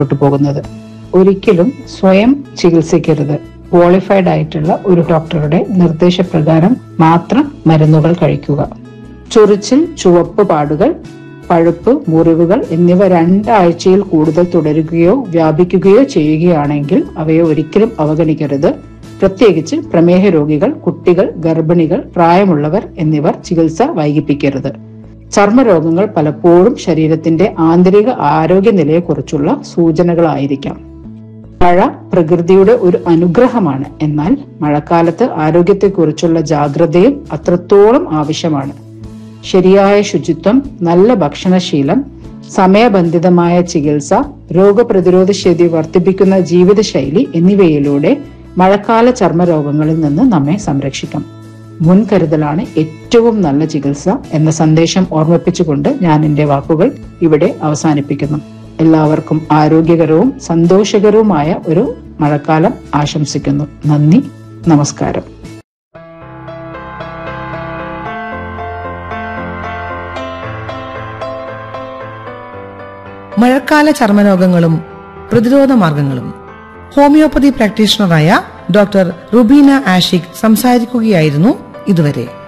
മുന്നോട്ട് പോകുന്നത് ഒരിക്കലും സ്വയം ചികിത്സിക്കരുത് ക്വാളിഫൈഡ് ആയിട്ടുള്ള ഒരു ഡോക്ടറുടെ നിർദ്ദേശപ്രകാരം മാത്രം മരുന്നുകൾ കഴിക്കുക ചൊറിച്ചിൽ ചുവപ്പ് പാടുകൾ പഴുപ്പ് മുറിവുകൾ എന്നിവ രണ്ടാഴ്ചയിൽ കൂടുതൽ തുടരുകയോ വ്യാപിക്കുകയോ ചെയ്യുകയാണെങ്കിൽ അവയെ ഒരിക്കലും അവഗണിക്കരുത് പ്രത്യേകിച്ച് പ്രമേഹ രോഗികൾ കുട്ടികൾ ഗർഭിണികൾ പ്രായമുള്ളവർ എന്നിവർ ചികിത്സ വൈകിപ്പിക്കരുത് ചർമ്മരോഗങ്ങൾ പലപ്പോഴും ശരീരത്തിന്റെ ആന്തരിക ആരോഗ്യനിലയെക്കുറിച്ചുള്ള സൂചനകളായിരിക്കാം മഴ പ്രകൃതിയുടെ ഒരു അനുഗ്രഹമാണ് എന്നാൽ മഴക്കാലത്ത് ആരോഗ്യത്തെക്കുറിച്ചുള്ള ജാഗ്രതയും അത്രത്തോളം ആവശ്യമാണ് ശരിയായ ശുചിത്വം നല്ല ഭക്ഷണശീലം സമയബന്ധിതമായ ചികിത്സ രോഗപ്രതിരോധ ശേഷി വർദ്ധിപ്പിക്കുന്ന ജീവിതശൈലി എന്നിവയിലൂടെ മഴക്കാല ചർമ്മരോഗങ്ങളിൽ നിന്ന് നമ്മെ സംരക്ഷിക്കാം മുൻകരുതലാണ് ഏറ്റവും നല്ല ചികിത്സ എന്ന സന്ദേശം ഓർമ്മിപ്പിച്ചുകൊണ്ട് ഞാൻ എന്റെ വാക്കുകൾ ഇവിടെ അവസാനിപ്പിക്കുന്നു എല്ലാവർക്കും ആരോഗ്യകരവും സന്തോഷകരവുമായ ഒരു മഴക്കാലം ആശംസിക്കുന്നു നന്ദി നമസ്കാരം മഴക്കാല ചർമ്മരോഗങ്ങളും പ്രതിരോധ മാർഗങ്ങളും ഹോമിയോപ്പതി പ്രാക്ടീഷണറായ ഡോക്ടർ റുബീന ആഷിഖ് സംസാരിക്കുകയായിരുന്നു ഇതുവരെ